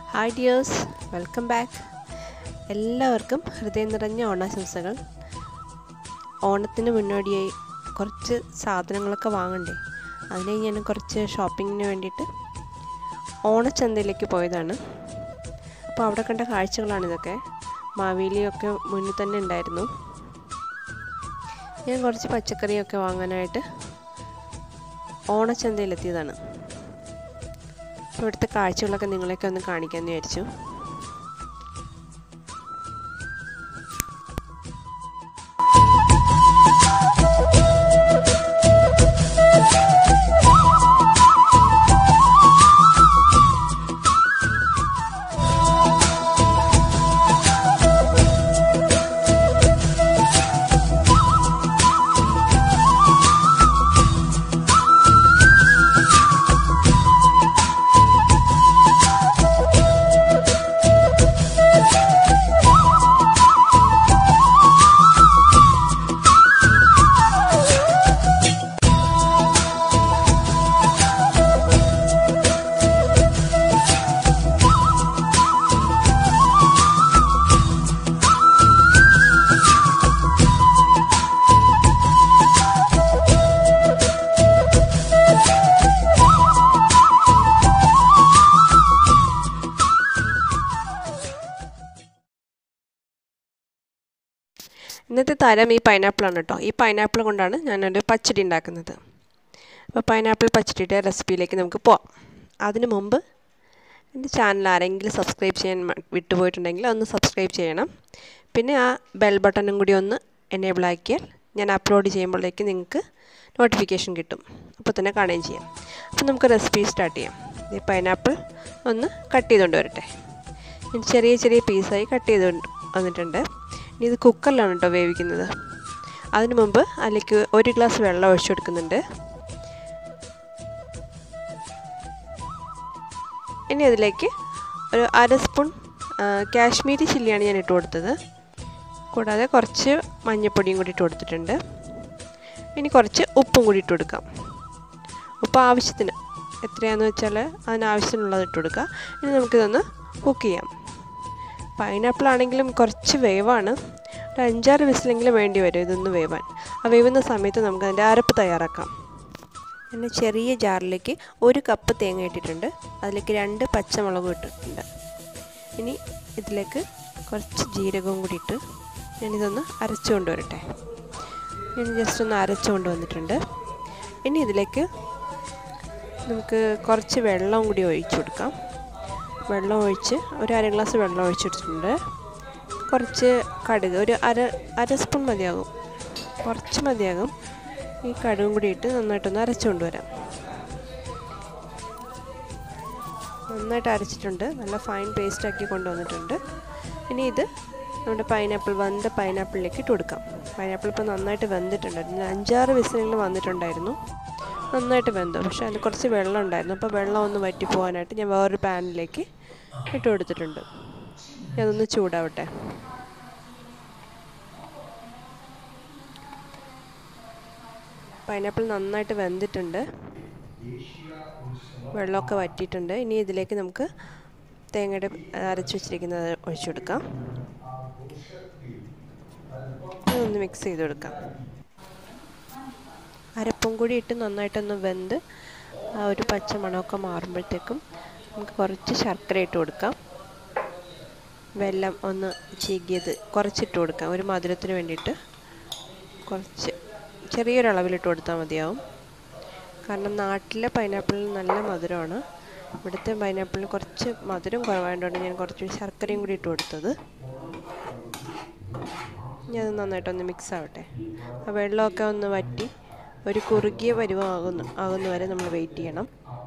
hi dears welcome back എല്ലാവർക്കും ഹൃദയം നിറഞ്ഞ ഓണാശംസകൾ ഓണത്തിന് മുന്നോടിയായി കുറച്ച് സാധനങ്ങളൊക്കെ വാങ്ങണ്ടേ അതിനായി ഞാൻ കുറച്ച് ഷോപ്പിങ്ങിന് വേണ്ടിയിട്ട് ഓണച്ചന്തയിലേക്ക് പോയതാണ് അപ്പോൾ അവിടെ കണ്ട കാഴ്ചകളാണിതൊക്കെ മാവേലിയൊക്കെ മുന്നിൽ തന്നെ ഉണ്ടായിരുന്നു ഞാൻ കുറച്ച് പച്ചക്കറിയൊക്കെ വാങ്ങാനായിട്ട് ഓണച്ചന്തയിലെത്തിയതാണ് അപ്പോൾ ഇവിടുത്തെ കാഴ്ചകളൊക്കെ നിങ്ങളെയൊക്കെ ഒന്ന് കാണിക്കാമെന്ന് വിചാരിച്ചു ഇന്നത്തെ താരം ഈ പൈനാപ്പിളാണ് കേട്ടോ ഈ പൈനാപ്പിൾ കൊണ്ടാണ് ഞാനൊരു പച്ചടി ഉണ്ടാക്കുന്നത് അപ്പോൾ പൈനാപ്പിൾ പച്ചടിയുടെ റെസിപ്പിയിലേക്ക് നമുക്ക് പോവാം അതിനു മുമ്പ് എൻ്റെ ചാനൽ ആരെങ്കിലും സബ്സ്ക്രൈബ് ചെയ്യാൻ വിട്ടുപോയിട്ടുണ്ടെങ്കിൽ ഒന്ന് സബ്സ്ക്രൈബ് ചെയ്യണം പിന്നെ ആ ബെൽ ബട്ടണും കൂടി ഒന്ന് എനേബിൾ ആക്കിയാൽ ഞാൻ അപ്ലോഡ് ചെയ്യുമ്പോഴേക്ക് നിങ്ങൾക്ക് നോട്ടിഫിക്കേഷൻ കിട്ടും അപ്പോൾ തന്നെ കാണുകയും ചെയ്യാം അപ്പോൾ നമുക്ക് റെസിപ്പി സ്റ്റാർട്ട് ചെയ്യാം ഈ പൈനാപ്പിൾ ഒന്ന് കട്ട് ചെയ്തുകൊണ്ട് വരട്ടെ ചെറിയ ചെറിയ പീസായി കട്ട് ചെയ്ത് വന്നിട്ടുണ്ട് ഇനി ഇത് കുക്കറിലാണ് കേട്ടോ വേവിക്കുന്നത് അതിനു മുമ്പ് അതിലേക്ക് ഒരു ഗ്ലാസ് വെള്ളം ഒഴിച്ചു കൊടുക്കുന്നുണ്ട് ഇനി അതിലേക്ക് ഒരു അര സ്പൂൺ കാശ്മീരി ചില്ലിയാണ് ഞാൻ ഇട്ട് കൊടുത്തത് കൂടാതെ കുറച്ച് മഞ്ഞൾപ്പൊടിയും കൂടി ഇട്ട് കൊടുത്തിട്ടുണ്ട് ഇനി കുറച്ച് ഉപ്പും കൂടി ഇട്ട് കൊടുക്കാം ഉപ്പ് ആവശ്യത്തിന് എത്രയാണെന്ന് വെച്ചാൽ അതിനാവശ്യത്തിനുള്ളത് ഇട്ട് കൊടുക്കുക ഇനി നമുക്കിതൊന്ന് കുക്ക് ചെയ്യാം പൈനാപ്പിൾ ആണെങ്കിലും കുറച്ച് വേവാണ് ഒരു അഞ്ചാറ് വിസിലെങ്കിലും വേണ്ടി വരും ഇതൊന്ന് വേവാൻ ആ വേവുന്ന സമയത്ത് നമുക്ക് അതിൻ്റെ അരപ്പ് തയ്യാറാക്കാം പിന്നെ ചെറിയ ജാറിലേക്ക് ഒരു കപ്പ് തേങ്ങ ഇട്ടിട്ടുണ്ട് അതിലേക്ക് രണ്ട് പച്ചമുളകും ഇട്ടിട്ടുണ്ട് ഇനി ഇതിലേക്ക് കുറച്ച് ജീരകവും കൂടി ഇട്ട് ഞാനിതൊന്ന് അരച്ചു കൊണ്ടുവരട്ടെ ഞാൻ ജസ്റ്റ് ഒന്ന് അരച്ചു കൊണ്ടുവന്നിട്ടുണ്ട് ഇനി ഇതിലേക്ക് നമുക്ക് കുറച്ച് വെള്ളം കൂടി ഒഴിച്ചു കൊടുക്കാം വെള്ളം ഒഴിച്ച് ഒരു അര ഗ്ലാസ് വെള്ളം ഒഴിച്ചിട്ടുണ്ട് കുറച്ച് കടുക് ഒരു അര അര സ്പൂൺ മതിയാകും കുറച്ച് മതിയാകും ഈ കടുകും കൂടി ഇട്ട് നന്നായിട്ടൊന്ന് അരച്ചു കൊണ്ടുവരാം നന്നായിട്ട് അരച്ചിട്ടുണ്ട് നല്ല ഫൈൻ പേസ്റ്റ് ആക്കി കൊണ്ടുവന്നിട്ടുണ്ട് ഇനി ഇത് നമ്മുടെ പൈനാപ്പിൾ വെന്ത പൈനാപ്പിളിലേക്ക് ഇട്ട് കൊടുക്കാം പൈനാപ്പിൾ ഇപ്പോൾ നന്നായിട്ട് വെന്തിട്ടുണ്ട് അഞ്ചാറ് വിസിലെങ്കിലും വന്നിട്ടുണ്ടായിരുന്നു നന്നായിട്ട് വെന്തു പക്ഷേ അതിൽ കുറച്ച് വെള്ളം ഉണ്ടായിരുന്നു അപ്പോൾ വെള്ളം ഒന്ന് വറ്റി പോകാനായിട്ട് ഞാൻ വേറൊരു പാനിലേക്ക് ഇട്ട് കൊടുത്തിട്ടുണ്ട് അതൊന്ന് ചൂടാവട്ടെ പൈനാപ്പിൾ നന്നായിട്ട് വെന്തിട്ടുണ്ട് വെള്ളമൊക്കെ വറ്റിയിട്ടുണ്ട് ഇനി ഇതിലേക്ക് നമുക്ക് തേങ്ങയുടെ അരച്ച് വെച്ചിരിക്കുന്നത് ഒഴിച്ചു കൊടുക്കാം ഒന്ന് മിക്സ് ചെയ്ത് കൊടുക്കാം അരപ്പും കൂടി ഇട്ട് നന്നായിട്ടൊന്ന് വെന്ത് ആ ഒരു പച്ച മണമൊക്കെ മാറുമ്പോഴത്തേക്കും നമുക്ക് കുറച്ച് ശർക്കര ഇട്ട് കൊടുക്കാം വെള്ളം ഒന്ന് ചീകിയത് കുറച്ചിട്ട് കൊടുക്കാം ഒരു മധുരത്തിന് വേണ്ടിയിട്ട് കുറച്ച് ചെറിയൊരളവിലിട്ട് കൊടുത്താൽ മതിയാവും കാരണം നാട്ടിലെ പൈനാപ്പിളിന് നല്ല മധുരമാണ് ഇവിടുത്തെ പൈനാപ്പിളിന് കുറച്ച് മധുരം കുറവായതുകൊണ്ട് ഞാൻ കുറച്ച് ശർക്കരയും കൂടി ഇട്ട് കൊടുത്തത് ഇനി അത് നന്നായിട്ടൊന്ന് മിക്സ് ആവട്ടെ ആ വെള്ളമൊക്കെ ഒന്ന് വറ്റി ഒരു കുറുകിയ പരുവമാകുന്നു ആകുന്ന വരെ നമ്മൾ വെയിറ്റ് ചെയ്യണം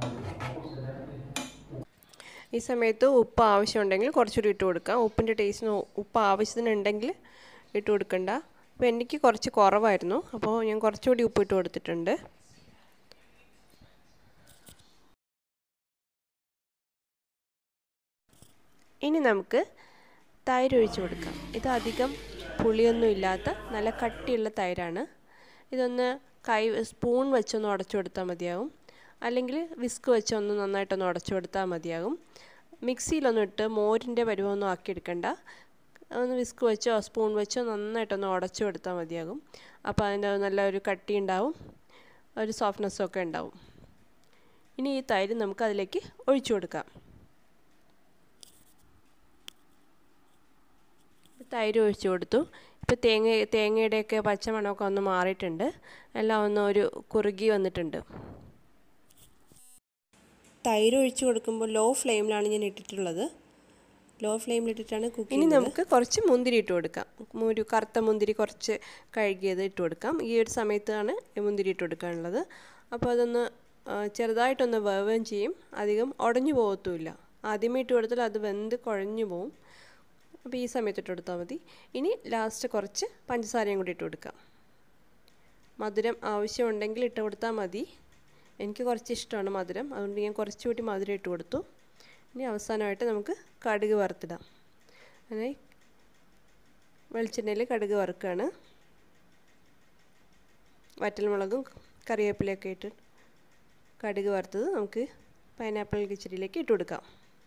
ഈ സമയത്ത് ഉപ്പ് ആവശ്യമുണ്ടെങ്കിൽ കുറച്ചുകൂടി ഇട്ട് കൊടുക്കാം ഉപ്പിൻ്റെ ടേസ്റ്റിന് ഉപ്പ് ആവശ്യത്തിനുണ്ടെങ്കിൽ ഇട്ട് കൊടുക്കണ്ട അപ്പോൾ എനിക്ക് കുറച്ച് കുറവായിരുന്നു അപ്പോൾ ഞാൻ കുറച്ചുകൂടി ഉപ്പ് ഇട്ട് കൊടുത്തിട്ടുണ്ട് ഇനി നമുക്ക് തൈര് ഒഴിച്ചു കൊടുക്കാം ഇത് അധികം പുളിയൊന്നും ഇല്ലാത്ത നല്ല കട്ടിയുള്ള തൈരാണ് ഇതൊന്ന് കൈ സ്പൂൺ വെച്ചൊന്ന് ഉടച്ചു കൊടുത്താൽ മതിയാവും അല്ലെങ്കിൽ വിസ്ക് വെച്ച് ഒന്ന് നന്നായിട്ടൊന്ന് ഉടച്ചു കൊടുത്താൽ മതിയാകും മിക്സിയിലൊന്നും ഇട്ട് മോരിൻ്റെ പരുവമൊന്നും ആക്കിയെടുക്കണ്ട ഒന്ന് വിസ്ക് വെച്ചോ സ്പൂൺ വെച്ചോ നന്നായിട്ടൊന്ന് ഉടച്ചു കൊടുത്താൽ മതിയാകും അപ്പോൾ അതിൻ്റെ നല്ല ഒരു കട്ടി ഉണ്ടാവും ഒരു സോഫ്റ്റ്നെസ്സും ഒക്കെ ഉണ്ടാവും ഇനി ഈ തൈര് നമുക്ക് അതിലേക്ക് ഒഴിച്ചു കൊടുക്കാം തൈര് ഒഴിച്ചു കൊടുത്തു ഇപ്പോൾ തേങ്ങ തേങ്ങയുടെയൊക്കെ പച്ചമണമൊക്കെ ഒന്ന് മാറിയിട്ടുണ്ട് എല്ലാം ഒന്ന് ഒരു കുറുകി വന്നിട്ടുണ്ട് തൈര് ഒഴിച്ചു കൊടുക്കുമ്പോൾ ലോ ഫ്ലെയിമിലാണ് ഞാൻ ഇട്ടിട്ടുള്ളത് ലോ ഫ്ലെയിമിലിട്ടിട്ടാണ് കുക്ക് ഇനി നമുക്ക് കുറച്ച് മുന്തിരി ഇട്ട് കൊടുക്കാം ഒരു കറുത്ത മുന്തിരി കുറച്ച് കഴുകിയത് ഇട്ട് കൊടുക്കാം ഈ ഒരു സമയത്താണ് മുന്തിരി ഇട്ട് കൊടുക്കാനുള്ളത് അപ്പോൾ അതൊന്ന് ചെറുതായിട്ടൊന്ന് വേവുകയും ചെയ്യും അധികം ഉടഞ്ഞു പോകത്തുമില്ല ആദ്യമേ ഇട്ട് കൊടുത്താൽ അത് വെന്ത് കുഴഞ്ഞു പോവും അപ്പോൾ ഈ സമയത്ത് ഇട്ട് കൊടുത്താൽ മതി ഇനി ലാസ്റ്റ് കുറച്ച് പഞ്ചസാരയും കൂടി ഇട്ട് കൊടുക്കാം മധുരം ആവശ്യമുണ്ടെങ്കിൽ ഇട്ട് കൊടുത്താൽ മതി എനിക്ക് കുറച്ച് ഇഷ്ടമാണ് മധുരം അതുകൊണ്ട് ഞാൻ കുറച്ചുകൂടി മധുരം ഇട്ട് കൊടുത്തു ഇനി അവസാനമായിട്ട് നമുക്ക് കടുക് വറുത്തിടാം അങ്ങനെ വെളിച്ചെണ്ണയിൽ കടുക് വറുക്കുകയാണ് വറ്റൽമുളകും കറിവേപ്പിലയൊക്കെ ഇട്ട് കടുക് വറുത്തത് നമുക്ക് പൈനാപ്പിൾ കിച്ചടിയിലേക്ക് ഇട്ട് കൊടുക്കാം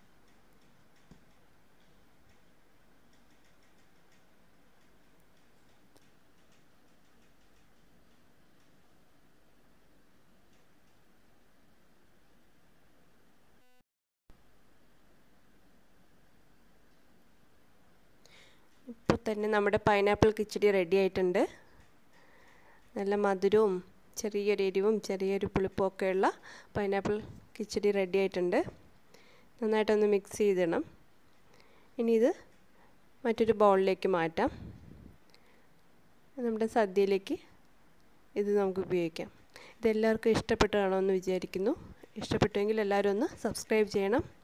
ഇപ്പോൾ തന്നെ നമ്മുടെ പൈനാപ്പിൾ കിച്ചടി റെഡി ആയിട്ടുണ്ട് നല്ല മധുരവും ചെറിയൊരു എരിവും ചെറിയൊരു പുളിപ്പും ഒക്കെയുള്ള പൈനാപ്പിൾ കിച്ചടി റെഡി ആയിട്ടുണ്ട് നന്നായിട്ടൊന്ന് മിക്സ് ചെയ്തിടണം ഇനി ഇത് മറ്റൊരു ബൗളിലേക്ക് മാറ്റാം നമ്മുടെ സദ്യയിലേക്ക് ഇത് നമുക്ക് ഉപയോഗിക്കാം ഇതെല്ലാവർക്കും ഇഷ്ടപ്പെട്ട് കാണുമെന്ന് വിചാരിക്കുന്നു ഇഷ്ടപ്പെട്ടുവെങ്കിൽ എല്ലാവരും ഒന്ന് സബ്സ്ക്രൈബ് ചെയ്യണം